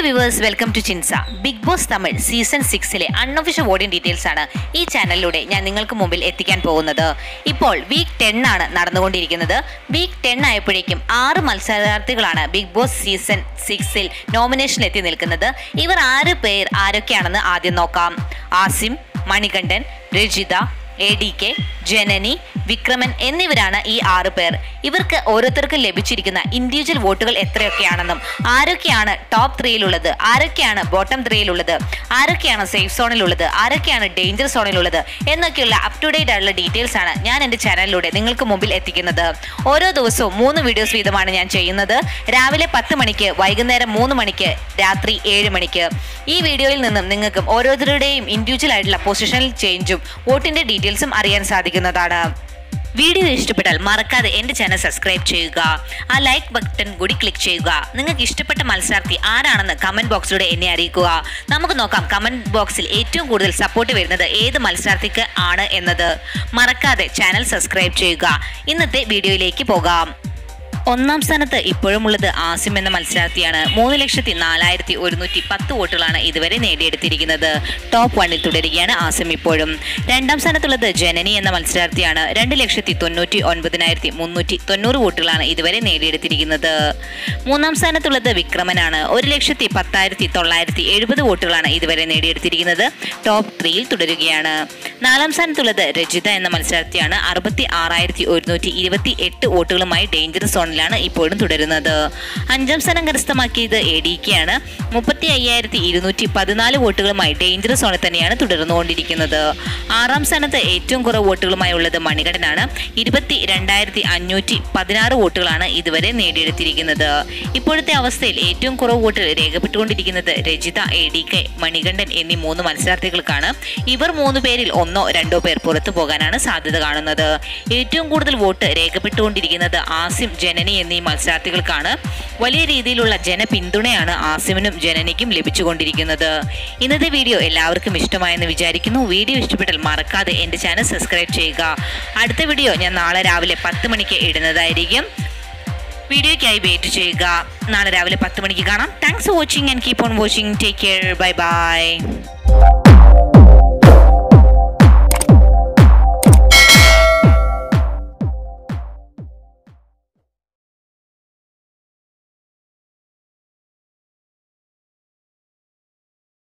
viewers welcome to ചിൻസ Bigg Boss Tamil season സിക്സിലെ unofficial voting details ആണ് ഈ ചാനലിലൂടെ ഞാൻ നിങ്ങൾക്ക് മുമ്പിൽ എത്തിക്കാൻ പോകുന്നത് ഇപ്പോൾ വീക്ക് ടെൻ ആണ് നടന്നുകൊണ്ടിരിക്കുന്നത് വീക്ക് ടെൻ ആയപ്പോഴേക്കും ആറ് മത്സരാർത്ഥികളാണ് ബിഗ് ബോസ് സീസൺ സിക്സിൽ നോമിനേഷനിൽ എത്തി നിൽക്കുന്നത് ഇവർ ആറ് പേർ ആരൊക്കെയാണെന്ന് ആദ്യം നോക്കാം Azeem Manikandan Rajitha A D K Janani Vikraman എന്നിവരാണ് ഈ ആറ് പേർ ഇവർക്ക് ഓരോരുത്തർക്കും ലഭിച്ചിരിക്കുന്ന ഇൻഡിവിജ്വൽ വോട്ടുകൾ എത്രയൊക്കെയാണെന്നും ആരൊക്കെയാണ് ടോപ്പ് ത്രീയിലുള്ളത് ആരൊക്കെയാണ് ബോട്ടം ത്രീയിലുള്ളത് ആരൊക്കെയാണ് സേഫ് സോണിലുള്ളത് ആരൊക്കെയാണ് ഡേഞ്ചർ സോണിലുള്ളത് എന്നൊക്കെയുള്ള അപ് ടു ഡേറ്റ് ആയിട്ടുള്ള ഡീറ്റെയിൽസ് ആണ് ഞാൻ എൻ്റെ ചാനലിലൂടെ നിങ്ങൾക്ക് മുമ്പിൽ എത്തിക്കുന്നത് ഓരോ ദിവസവും മൂന്ന് വീഡിയോസ് വീതമാണ് ഞാൻ ചെയ്യുന്നത് രാവിലെ പത്ത് മണിക്ക് വൈകുന്നേരം മൂന്ന് മണിക്ക് രാത്രി ഏഴ് മണിക്ക് ഈ വീഡിയോയിൽ നിന്നും നിങ്ങൾക്കും ഓരോരുത്തരുടെയും ഇൻഡിവിജ്വൽ ആയിട്ടുള്ള പൊസിഷണൽ ചേഞ്ചും വോട്ടിന്റെ ഡീറ്റെയിൽസും അറിയാൻ സാധിക്കുന്നതാണ് വീഡിയോ ഇഷ്ടപ്പെട്ടാൽ മറക്കാതെ എൻ്റെ ചാനൽ സബ്സ്ക്രൈബ് ചെയ്യുക ആ ലൈക്ക് ബട്ടൺ കൂടി ക്ലിക്ക് ചെയ്യുക നിങ്ങൾക്ക് ഇഷ്ടപ്പെട്ട മത്സരാർത്ഥി ആരാണെന്ന് കമൻറ്റ് ബോക്സിലൂടെ എന്നെ അറിയിക്കുക നമുക്ക് നോക്കാം കമൻറ്റ് ബോക്സിൽ ഏറ്റവും കൂടുതൽ സപ്പോർട്ട് വരുന്നത് ഏത് മത്സരാർത്ഥിക്ക് ആണ് എന്നത് മറക്കാതെ ചാനൽ സബ്സ്ക്രൈബ് ചെയ്യുക ഇന്നത്തെ വീഡിയോയിലേക്ക് പോകാം ഒന്നാം സ്ഥാനത്ത് ഇപ്പോഴും ഉള്ളത് ആസിം എന്ന മത്സരാർത്ഥിയാണ് മൂന്ന് ലക്ഷത്തി നാലായിരത്തി ഒരുന്നൂറ്റി പത്ത് വോട്ടുകളാണ് ഇതുവരെ നേടിയെടുത്തിരിക്കുന്നത് ടോപ്പ് വണ്ണിൽ തുടരുകയാണ് ആസിം ഇപ്പോഴും രണ്ടാം സ്ഥാനത്തുള്ളത് ജനനി എന്ന മത്സരാർത്ഥിയാണ് രണ്ട് ലക്ഷത്തി തൊണ്ണൂറ്റി ഒൻപതിനായിരത്തി മുന്നൂറ്റി തൊണ്ണൂറ് വോട്ടുകളാണ് ഇതുവരെ നേടിയെടുത്തിരിക്കുന്നത് മൂന്നാം സ്ഥാനത്തുള്ളത് വിക്രമനാണ് ഒരു ലക്ഷത്തി പത്തായിരത്തി തൊള്ളായിരത്തി എഴുപത് വോട്ടുകളാണ് ഇതുവരെ നേടിയെടുത്തിരിക്കുന്നത് ടോപ്പ് ത്രീയിൽ തുടരുകയാണ് നാലാം സ്ഥാനത്തുള്ളത് രജിത എന്ന മത്സരാർത്ഥിയാണ് അറുപത്തി ആറായിരത്തി ഒരുന്നൂറ്റി ഇരുപത്തി എട്ട് വോട്ടുകളുമായി ഡേഞ്ചർ സോണിലാണ് ഇപ്പോഴും തുടരുന്നത് അഞ്ചാം സ്ഥാനം കരസ്ഥമാക്കിയത് എ ഡി കെ ആണ് മുപ്പത്തി അയ്യായിരത്തി ഇരുന്നൂറ്റി പതിനാല് വോട്ടുകളുമായി ഡേഞ്ചർ സോണിൽ തന്നെയാണ് തുടർന്നുകൊണ്ടിരിക്കുന്നത് ആറാം സ്ഥാനത്ത് ഏറ്റവും കുറവ് വോട്ടുകളുമായി ഉള്ളത് മണികണ്ഠനാണ് ഇരുപത്തി രണ്ടായിരത്തി അഞ്ഞൂറ്റി പതിനാറ് വോട്ടുകളാണ് ഇതുവരെ നേടിയെടുത്തിരിക്കുന്നത് ഇപ്പോഴത്തെ അവസ്ഥയിൽ ഏറ്റവും കുറവ് വോട്ടുകൾ രേഖപ്പെട്ടുകൊണ്ടിരിക്കുന്നത് Rajitha A D K Manikandan എന്നീ മൂന്ന് മത്സരാർത്ഥികൾക്കാണ് ഇവർ മൂന്ന് പേരിൽ ഒന്നോ രണ്ടോ പേർ പുറത്തു പോകാനാണ് സാധ്യത കാണുന്നത് ഏറ്റവും കൂടുതൽ വോട്ട് രേഖപ്പെട്ടുകൊണ്ടിരിക്കുന്നത് ആസിം ജനനി എന്നീ മത്സരാർത്ഥികൾക്കാണ് വലിയ രീതിയിലുള്ള ജനപിന്തുണയാണ് ആസിമിനും ജനനിക്കും ലഭിച്ചുകൊണ്ടിരിക്കുന്നത് ഇന്നത്തെ വീഡിയോ എല്ലാവർക്കും ഇഷ്ടമായെന്ന് വിചാരിക്കുന്നു വീഡിയോ ഇഷ്ടപ്പെട്ടാൽ മറക്കാതെ എൻ്റെ ചാനൽ സബ്സ്ക്രൈബ് ചെയ്യുക അടുത്ത വീഡിയോ ഞാൻ നാളെ രാവിലെ പത്ത് മണിക്ക് ഇടുന്നതായിരിക്കും വീഡിയോയ്ക്കായി വെയിറ്റ് ചെയ്യുക നാളെ രാവിലെ പത്ത് മണിക്ക് കാണാം thanks for watching and keep on watching take care bye by